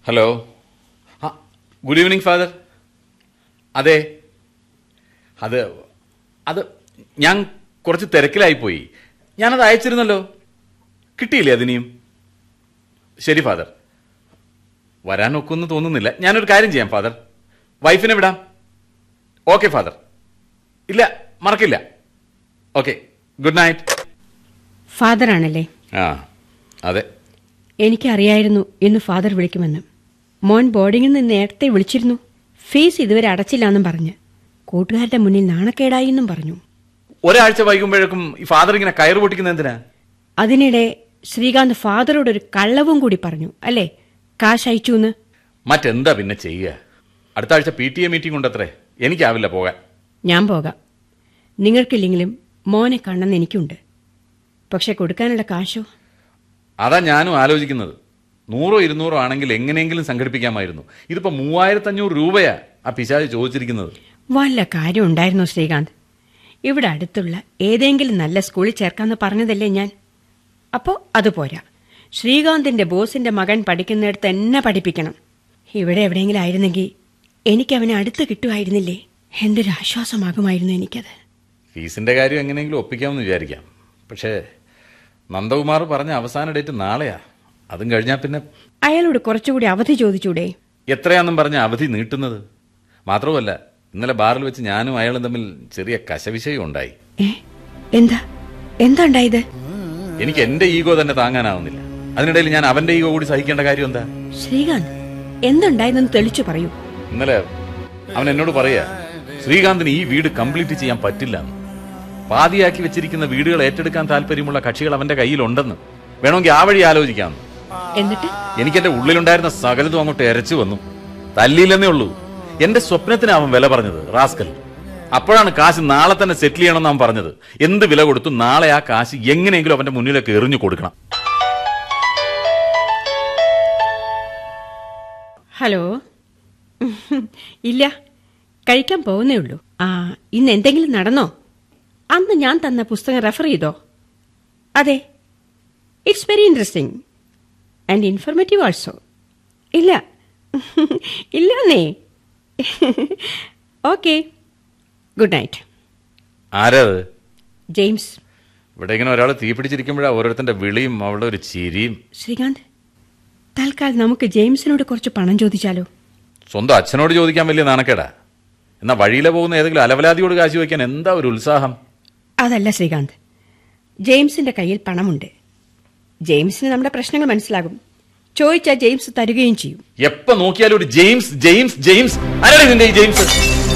Hello ആ good evening father അതെ അത് അത് ഞാൻ കുറച്ച് തിരക്കിലായിപ്പോയി ഞാനത് അയച്ചിരുന്നല്ലോ കിട്ടിയില്ലേ അതിനിയും ശരി ഫാദർ വരാൻ ഒക്കുമെന്ന് തോന്നുന്നില്ല ഞാനൊരു കാര്യം ചെയ്യാം ഫാദർ വൈഫിനെ വിടാം ഓക്കെ ഫാദർ ഇല്ല മറക്കില്ല ഓക്കെ ഗുഡ് നൈറ്റ് ഫാദറാണല്ലേ ആ അതെ എനിക്കറിയായിരുന്നു ഇന്ന് ഫാദർ വിളിക്കുമെന്ന് മോൻ ബോർഡിങ്ങിൽ നിന്ന് നേരത്തെ വിളിച്ചിരുന്നു ഫീസ് ഇതുവരെ അടച്ചില്ലാന്നും പറഞ്ഞ് കൂട്ടുകാരുടെ മുന്നിൽ നാണക്കേടായി എന്നും പറഞ്ഞു ഒരാഴ്ച വൈകുമ്പോഴേക്കും ഈ ഫാദർ ഇങ്ങനെ കയറ് പൊട്ടിക്കുന്ന എന്തിനാ അതിനിടെ ശ്രീകാന്ത് ഫാദറോട് ഒരു കള്ളവും കൂടി പറഞ്ഞു അല്ലേ കാശ് അയച്ചു എന്ന് മറ്റെന്താ പിന്നെ ചെയ്യുക അടുത്ത ആഴ്ച പി ടി എ മീറ്റിംഗ് ഉണ്ടത്രേ എനിക്കാവില്ല പോകാൻ ഞാൻ പോകാം നിങ്ങൾക്കില്ലെങ്കിലും മോനെ കാണണമെന്ന് എനിക്കുണ്ട് പക്ഷെ കൊടുക്കാനുള്ള കാശോ അതാ ഞാനും ആലോചിക്കുന്നത് നൂറോ ഇരുന്നൂറോ ആണെങ്കിൽ എങ്ങനെയെങ്കിലും സംഘടിപ്പിക്കാമായിരുന്നു ഇതിപ്പോ മൂവായിരത്തഞ്ഞൂറ് രൂപയാ ആ പിശാച് ചോദിച്ചിരിക്കുന്നത് വല്ല കാര്യം ഉണ്ടായിരുന്നോ ശ്രീകാന്ത് ഇവിടെ അടുത്തുള്ള ഏതെങ്കിലും നല്ല സ്കൂളിൽ ചേർക്കാന്ന് പറഞ്ഞതല്ലേ ഞാൻ അപ്പോൾ അത് പോരാ ശ്രീകാന്തിന്റെ ബോസിന്റെ മകൻ പഠിക്കുന്നിടത്ത് എന്നെ പഠിപ്പിക്കണം ഇവിടെ എവിടെയെങ്കിലും ആയിരുന്നെങ്കിൽ എനിക്ക് അവനെ അടുത്ത് കിട്ടുമായിരുന്നില്ലേ എന്തൊരു ആശ്വാസമാകുമായിരുന്നു എനിക്കത് ഫീസിന്റെ കാര്യം എങ്ങനെയെങ്കിലും ഒപ്പിക്കാമെന്ന് വിചാരിക്കാം പക്ഷേ നന്ദകുമാർ പറഞ്ഞ അവസാന ഡേറ്റ് നാളെയാ അതും കഴിഞ്ഞാൽ പിന്നെ അയാളോട് കുറച്ചുകൂടി അവധി ചോദിച്ചൂടെ എത്രയാന്നും പറഞ്ഞ അവധി നീട്ടുന്നത് മാത്രവുമല്ല ഇന്നലെ ബാറിൽ വെച്ച് ഞാനും അയാളും തമ്മിൽ ചെറിയ കശവിശയും ഉണ്ടായി ഏ എന്താ എന്താ ഉണ്ടായത് എനിക്ക് എന്റെ ഈഗോ തന്നെ താങ്ങാനാവുന്നില്ല അതിനിടയിൽ ഞാൻ അവന്റെ ഈഗോ കൂടി സഹിക്കേണ്ട കാര്യം എന്താ ശ്രീകാന്ത് എന്തുണ്ടായതെന്ന് തെളിച്ചു പറയൂ ഇന്നലെ അവൻ എന്നോട് പറയാ ശ്രീകാന്തിന് ഈ വീട് കംപ്ലീറ്റ് ചെയ്യാൻ പറ്റില്ല എന്ന്. പാതിയാക്കി വെച്ചിരിക്കുന്ന വീടുകൾ ഏറ്റെടുക്കാൻ താല്പര്യമുള്ള കക്ഷികൾ അവന്റെ കയ്യിലുണ്ടെന്ന് വേണമെങ്കിൽ ആ വഴി ആലോചിക്കാമെന്ന് എന്നിട്ട് എനിക്ക് എന്റെ ഉള്ളിലുണ്ടായിരുന്ന സകലതും അങ്ങോട്ട് എരച്ചു വന്നു തല്ലിയില്ലെന്നേ ഉള്ളൂ എന്റെ സ്വപ്നത്തിന് അവൻ വില പറഞ്ഞത് റാസ്കൽ അപ്പോഴാണ് കാശ് നാളെ തന്നെ സെറ്റിൽ ചെയ്യണമെന്ന് അവൻ പറഞ്ഞത് എന്ത് വില കൊടുത്തു നാളെ ആ കാശ് എങ്ങനെയെങ്കിലും അവന്റെ മുന്നിലേക്ക് എറിഞ്ഞു കൊടുക്കണം ഹലോ ഇല്ല കഴിക്കാൻ പോകുന്നേ ഉള്ളൂ ആ ഇന്ന് എന്തെങ്കിലും നടന്നോ അന്ന് ഞാൻ തന്ന പുസ്തകം റെഫർ ചെയ്തോ അതെ it's very interesting and informative also ഇല്ല ഇല്ലെന്നേ ഓക്കെ ഗുഡ് നൈറ്റ് ആരാ അത് ജെയിംസ് ഇവിടെ ഇങ്ങനെ ഒരാൾ തീ പിടിച്ചിരിക്കുമ്പോഴാ ഓരോരുത്തന്റെ വിളിയും അവളുടെ ഒരു ചിരിയും ശ്രീകാന്ത് തൽക്കാലം നമുക്ക് ജെയിംസിനോട് കുറച്ച് പണം ചോദിച്ചാലോ സ്വന്തം അച്ഛനോട് ചോദിക്കാൻ വലിയ നാണക്കേടാ എന്നാ വഴിയിലെ പോകുന്ന ഏതെങ്കിലും അലവലാതിയോട് കാശ് വയ്ക്കാൻ എന്താ ഒരു ഉത്സാഹം അതല്ല ശ്രീകാന്ത് ജെയിംസിന്റെ കയ്യിൽ പണമുണ്ട് ജെയിംസിന് നമ്മുടെ പ്രശ്നങ്ങൾ മനസ്സിലാകും ചോദിച്ചാൽ ജെയിംസ് തരുകയും ചെയ്യും എപ്പോ നോക്കിയാലും ഒരു ജെയിംസ് ജെയിംസ് ജെയിംസ് ആരാണ് ഇതിന്റെ ഈ ജെയിംസ്